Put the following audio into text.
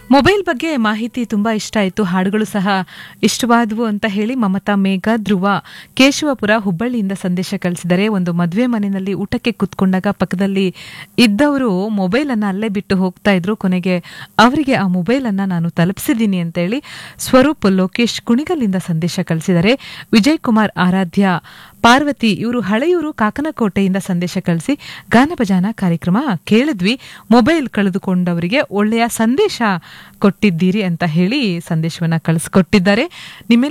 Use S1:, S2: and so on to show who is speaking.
S1: mobile ಬಗ್ಗೆ ಮಾಹಿತಿ ತುಂಬಾ ಇಷ್ಟ ಆಯಿತು ಹಾಡುಗಳು ಸಹ ಇಷ್ಟವಾದವು ಅಂತ ಹೇಳಿ ಮಮತಾ ಮೇಘ ಧ್ರುವ ಕೇಶವಪುರ ಹುಬ್ಬಳ್ಳಿಯಿಂದ ಸಂದೇಶ ಕಳಿಸಿದರೆ ಒಂದು ಮದುವೆ ಮನೆಯಲ್ಲಿ ಊಟಕ್ಕೆ ಕೂತ್ಕೊಂಡಾಗ ಪಕ್ಕದಲ್ಲಿ ಇದ್ದವರು ಮೊಬೈಲ್ ಅನ್ನ ಅಲ್ಲೇ ಬಿಟ್ಟು ಹೋಗ್ತಾ ಇದ್ರು ಕೊನೆಗೆ ಅವರಿಗೆ ಆ ಮೊಬೈಲ್ ಅನ್ನ ನಾನು ತಲುಪಿಸಿದ್ದೀನಿ ಅಂತ ಹೇಳಿ ಸ್ವರೂಪ್ ಲೋಕೇಶ್ ಕುಣಿಗಲ್ಲಿಂದ ಸಂದೇಶ ಕಳಿಸಿದರೆ ವಿಜಯ್ ಕುಮಾರ್ ಆರಾಧ್ಯ ಪಾರ್ವತಿ ಇವರು ಹಳೆಯೂರು ಕಾಕನಕೋಟೆಯಿಂದ ಸಂದೇಶ ಕಳಿಸಿ ಗಾನ ಭಜಾನ ಕಾರ್ಯಕ್ರಮ ಕೇಳಿದ್ವಿ ಮೊಬೈಲ್ ಕಳೆದುಕೊಂಡವರಿಗೆ ಒಳ್ಳೆಯ ಸಂದೇಶ ಕೊಟ್ಟಿದ್ದೀರಿ ಅಂತ ಹೇಳಿ ಸಂದೇಶವನ್ನ ಕಳಿಸ್ಕೊಟ್ಟಿದ್ದಾರೆ ನಿಮ್ಮೆಲ್ಲ